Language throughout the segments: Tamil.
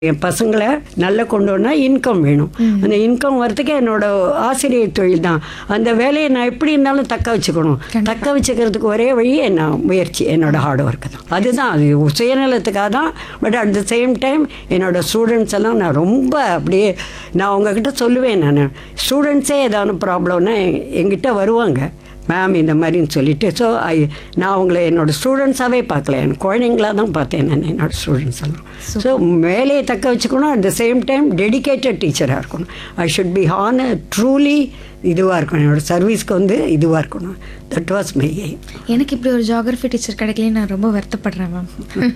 என் பசங்களை நல்ல கொண்டு வரனா இன்கம் வேணும் அந்த இன்கம் வரதுக்கு என்னோட ஆசிரியர் தொழில் தான் அந்த வேலையை நான் எப்படி இருந்தாலும் தக்க வச்சுக்கணும் தக்க வச்சுக்கிறதுக்கு ஒரே வழி என்ன முயற்சி என்னோட ஹார்ட் ஒர்க்கு தான் அதுதான் அது சுயநலத்துக்காக தான் but at the same time என்னோட ஸ்டூடெண்ட்ஸ் எல்லாம் நான் ரொம்ப அப்படியே நான் உங்ககிட்ட சொல்லுவேன் நான் ஸ்டூடெண்ட்ஸே ஏதாவது ப்ராப்ளம்னா எங்கிட்ட வருவாங்க மேம் இந்த மாதிரின்னு சொல்லிட்டு ஸோ ஐ நான் அவங்கள என்னோட ஸ்டூடெண்ட்ஸாகவே பார்க்கல என் குழந்தைங்களாக தான் பார்த்தேன் நான் என்னோட ஸ்டூடெண்ட்ஸ் எல்லாம் ஸோ வேலையை தக்க வச்சுக்கணும் at the same time dedicated டீச்சராக இருக்கணும் ஐ ஷுட் பி ஹான் ட்ரூலி இதுவாக இருக்கணும் என்னோட சர்வீஸ்க்கு வந்து இதுவாக இருக்கணும் தட் வாஸ் மை எய்ம் எனக்கு இப்படி ஒரு ஜியாகிரஃபி டீச்சர் கிடைக்கலன்னு நான் ரொம்ப வருத்தப்படுறேன் மேம்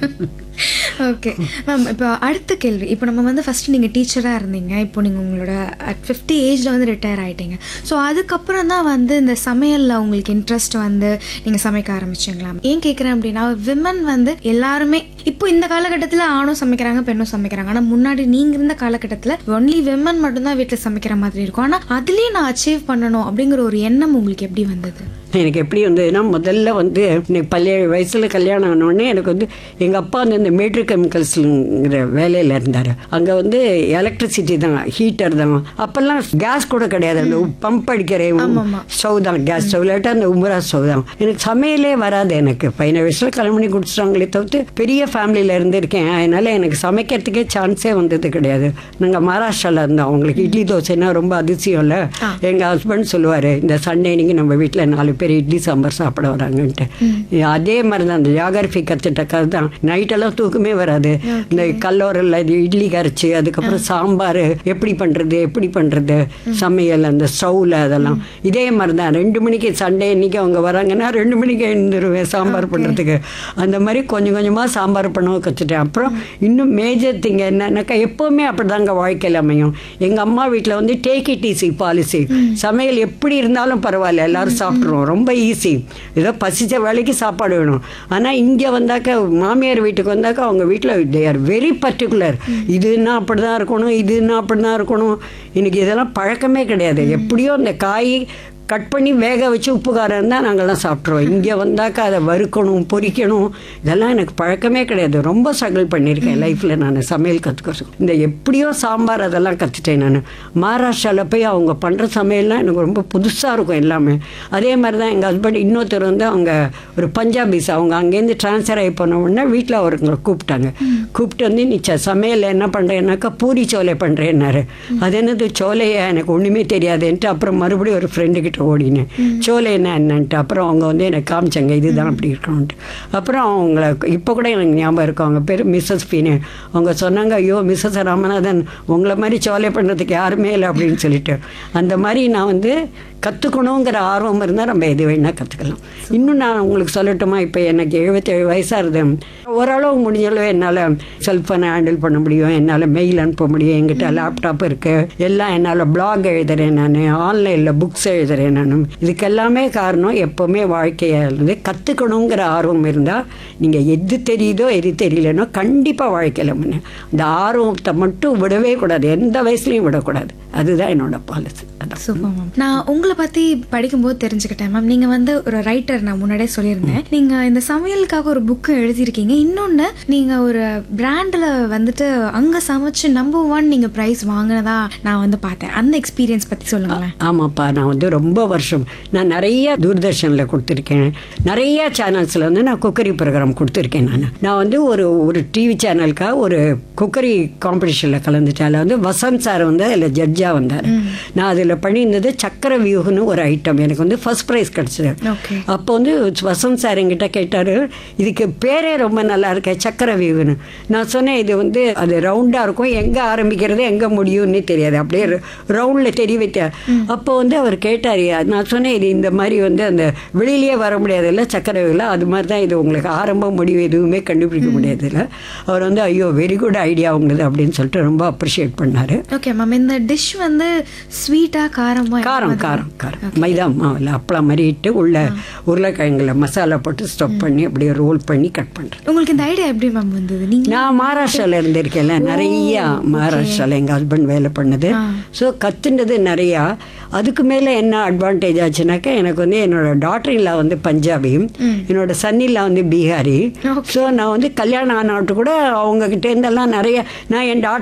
ஓகே மேம் இப்போ அடுத்த கேள்வி இப்போ நம்ம வந்து ஃபஸ்ட்டு நீங்கள் டீச்சராக இருந்தீங்க இப்போ நீங்கள் உங்களோட அட் ஃபிஃப்டி ஏஜில் வந்து ரிட்டையர் ஆகிட்டீங்க ஸோ அதுக்கப்புறம் தான் வந்து இந்த சமையலில் உங்களுக்கு இன்ட்ரெஸ்ட் வந்து நீங்கள் சமைக்க ஆரம்பிச்சிங்களா ஏன் கேட்குறேன் அப்படின்னா விமன் வந்து எல்லாருமே இப்போ இந்த காலகட்டத்தில் ஆணும் சமைக்கிறாங்க பெண்ணும் சமைக்கிறாங்க ஆனால் முன்னாடி நீங்கள் இருந்த காலகட்டத்தில் ஒன்லி விமன் மட்டும்தான் வீட்டில் சமைக்கிற மாதிரி இருக்கும் ஆனால் அதுலேயும் நான் அச்சீவ் பண்ணணும் அப்படிங்கிற ஒரு எண்ணம் உங்களுக்கு எப்படி வந்தது எனக்கு எப்படி வந்ததுன்னா முதல்ல வந்து எனக்கு பள்ளிய வயசில் கல்யாணம் ஆனோடனே எனக்கு வந்து எங்கள் அப்பா வந்து இந்த மேட்ரு கெமிக்கல்ஸுங்கிற வேலையில் இருந்தார் அங்கே வந்து எலக்ட்ரிசிட்டி தான் ஹீட்டர் தான் அப்போல்லாம் கேஸ் கூட கிடையாது அந்த பம்ப் அடிக்கிற ஸ்டவ் தான் கேஸ் ஸ்டவ் இல்லாட்டா அந்த உமரா ஸ்டவ் தான் எனக்கு சமையலே வராது எனக்கு பதினேழு வயசில் கல்யாணம் பண்ணி குடிச்சிட்டாங்களே தவிர்த்து பெரிய ஃபேமிலியில் இருந்திருக்கேன் அதனால் எனக்கு சமைக்கிறதுக்கே சான்ஸே வந்தது கிடையாது நாங்கள் மகாராஷ்டிராவில் இருந்தோம் அவங்களுக்கு இட்லி தோசைன்னா ரொம்ப அதிசயம் இல்லை எங்கள் ஹஸ்பண்ட் சொல்லுவார் இந்த சண்டே இன்னைக்கு நம்ம வீட்டில் நாலு பேர் இட்லி சாம்பார் சாப்பிட வராங்கன்ட்டு அதே மாதிரி தான் அந்த ஜியாகிரஃபி கற்றுட்ட கதை தான் நைட்டெல்லாம் தூக்கமே வராது இந்த கல்லோரில் இது இட்லி கரைச்சி அதுக்கப்புறம் சாம்பார் எப்படி பண்ணுறது எப்படி பண்ணுறது சமையல் அந்த ஸ்டவ்வில் அதெல்லாம் இதே மாதிரி தான் ரெண்டு மணிக்கு சண்டே இன்னைக்கு அவங்க வராங்கன்னா ரெண்டு மணிக்கு எழுந்துருவேன் சாம்பார் பண்ணுறதுக்கு அந்த மாதிரி கொஞ்சம் கொஞ்சமாக சாம்பார் பண்ணவும் கற்றுட்டேன் அப்புறம் இன்னும் மேஜர் திங் என்னன்னாக்கா எப்போவுமே அப்படி தாங்க வாழ்க்கையில் அமையும் எங்கள் அம்மா வீட்டில் வந்து டேக் இட் ஈஸி பாலிசி சமையல் எப்படி இருந்தாலும் பரவாயில்ல எல்லாரும் சாப்பிட்ருவோம் ரொம்ப ஈஸி ஏதோ பசிச்ச வேலைக்கு சாப்பாடு வேணும் ஆனால் இங்கே வந்தாக்க மாமியார் வீட்டுக்கு வந்தாக்க அவங்க வீட்டில் தே ஆர் வெரி பர்டிகுலர் இதுன்னா அப்படி தான் இருக்கணும் இதுன்னா அப்படி தான் இருக்கணும் எனக்கு இதெல்லாம் பழக்கமே கிடையாது எப்படியோ அந்த காய் கட் பண்ணி வேக வச்சு உப்பு காரம் இருந்தால் நாங்கள்லாம் சாப்பிட்ருவோம் இங்கே வந்தாக்கா அதை வறுக்கணும் பொரிக்கணும் இதெல்லாம் எனக்கு பழக்கமே கிடையாது ரொம்ப ஸ்ட்ரகிள் பண்ணியிருக்கேன் லைஃப்பில் நான் சமையல் கற்றுக்க இந்த எப்படியோ சாம்பார் அதெல்லாம் கற்றுட்டேன் நான் மகாராஷ்டிராவில் போய் அவங்க பண்ணுற சமையல்லாம் எனக்கு ரொம்ப புதுசாக இருக்கும் எல்லாமே அதே மாதிரி தான் எங்கள் ஹஸ்பண்ட் இன்னொருத்தர் வந்து அவங்க ஒரு பஞ்சாபிஸ் அவங்க அங்கேருந்து ட்ரான்ஸ்ஃபர் ஆகி போன உடனே வீட்டில் அவருங்களை கூப்பிட்டாங்க கூப்பிட்டு வந்து நீ ச- சமையல் என்ன பண்ணுறேன்னாக்கா பூரி சோலை பண்ணுறேன்னாரு அது என்னது சோலையா எனக்கு ஒன்றுமே தெரியாதுன்ட்டு அப்புறம் மறுபடியும் ஒரு ஃப்ரெண்டு கிட்ட ஓடினேன் சோலை என்ன என்னன்ட்டு அப்புறம் அவங்க வந்து எனக்கு காமிச்சாங்க இதுதான் அப்படி இருக்கணும்ட்டு அப்புறம் அவங்கள இப்போ கூட எனக்கு ஞாபகம் இருக்கும் அவங்க பேர் மிஸ்ஸஸ் பீனு அவங்க சொன்னாங்க ஐயோ மிஸ்ஸஸ் ராமநாதன் உங்களை மாதிரி சோலை பண்ணுறதுக்கு யாருமே இல்லை அப்படின்னு சொல்லிட்டு அந்த மாதிரி நான் வந்து கற்றுக்கணுங்கிற ஆர்வம் இருந்தால் நம்ம எது வேணால் கற்றுக்கலாம் இன்னும் நான் உங்களுக்கு சொல்லட்டுமா இப்போ எனக்கு எழுபத்தேழு வயசாக இருந்தேன் ஓரளவு முடிஞ்சளவு என்னால் செல்ஃபோனை ஹேண்டில் பண்ண முடியும் என்னால் மெயில் அனுப்ப முடியும் என்கிட்ட லேப்டாப் இருக்குது எல்லாம் என்னால் பிளாக் எழுதுறேன் நான் ஆன்லைனில் புக்ஸ் எழுதுறேன் நான் இதுக்கெல்லாமே காரணம் எப்போவுமே வாழ்க்கையில் இருந்து கற்றுக்கணுங்கிற ஆர்வம் இருந்தால் நீங்கள் எது தெரியுதோ எது தெரியலனோ கண்டிப்பாக வாழ்க்கையில் முன்னே இந்த ஆர்வத்தை மட்டும் விடவே கூடாது எந்த வயசுலையும் விடக்கூடாது அதுதான் என்னோட பாலிசி அதான் சூப்பர் மேம் நான் உங்களை பத்தி படிக்கும்போது தெரிஞ்சுக்கிட்டேன் மேம் நீங்க வந்து ஒரு ரைட்டர் நான் முன்னாடியே சொல்லியிருந்தேன் நீங்க இந்த சமையலுக்காக ஒரு புக்கு எழுதியிருக்கீங்க இன்னொன்னு நீங்க ஒரு பிராண்ட்ல வந்துட்டு அங்க சமைச்சு நம்பர் ஒன் நீங்க பிரைஸ் வாங்கினதா நான் வந்து பார்த்தேன் அந்த எக்ஸ்பீரியன்ஸ் பத்தி சொல்லுங்களேன் ஆமாப்பா நான் வந்து ரொம்ப வருஷம் நான் நிறைய தூர்தர்ஷனில் கொடுத்துருக்கேன் நிறைய சேனல்ஸில் வந்து நான் குக்கரி ப்ரோக்ராம் கொடுத்துருக்கேன் நான் நான் வந்து ஒரு ஒரு டிவி சேனலுக்காக ஒரு குக்கரி காம்படிஷனில் கலந்துட்டேன் அதில் வந்து வசந்த் சார் வந்து அதில் ஜட்ஜாக வந்தார் நான் அதில் பண்ணியிருந்தது சக்கர வியூகன்னு ஒரு ஐட்டம் எனக்கு வந்து ஃபர்ஸ்ட் ப்ரைஸ் கிடச்சிது ஓகே அப்போ வந்து வசந்த் சார் என்கிட்ட கேட்டார் இதுக்கு பேரே ரொம்ப நல்லா இருக்கே சக்கர வியூன்னு நான் சொன்னேன் இது வந்து அது ரவுண்டாக இருக்கும் எங்கே ஆரம்பிக்கிறது எங்கே முடியும்னு தெரியாது அப்படியே ரவுண்டில் தெரிய வைத்த அப்போ வந்து அவர் கேட்டார் நான் சொன்னேன் இது இந்த மாதிரி வந்து அந்த வெளியிலேயே வர முடியாதுல்ல சக்கர வியூவில் அது மாதிரி தான் இது உங்களுக்கு ஆரம்பம் முடிவு எதுவுமே கண்டுபிடிக்க முடியாதுல்ல அவர் வந்து ஐயோ வெரி குட் ஐடியா உங்களுது அப்படின்னு சொல்லிட்டு ரொம்ப அப்ரிஷியேட் பண்ணார் ஓகே மேம் இந்த டிஷ் வந்து ஸ்வீட்டா காரமா காரம் காரம் காரம் மைதா மாவில் அப்பளம் மாதிரி இட்டு உள்ள உருளைக்கிழங்குல மசாலா போட்டு ஸ்டப் பண்ணி அப்படியே ரோல் பண்ணி கட் பண்ணுறேன் உங்களுக்கு இந்த ஐடியா எப்படி மேம் வந்தது நீங்க நான் மகாராஷ்டிராவில் இருந்திருக்கேன்ல நிறைய மகாராஷ்டிராவில் எங்கள் ஹஸ்பண்ட் வேலை பண்ணது ஸோ கற்றுனது நிறையா அதுக்கு மேலே என்ன அட்வான்டேஜ் ஆச்சுனாக்கா எனக்கு வந்து என்னோட டாட்டர் இல்லா வந்து பஞ்சாபியும் என்னோட சன் இல்லா வந்து பீகாரி ஸோ நான் வந்து கல்யாணம் ஆனாட்டு கூட அவங்க கிட்ட இருந்தெல்லாம் நிறைய நான் என் டாட்டர்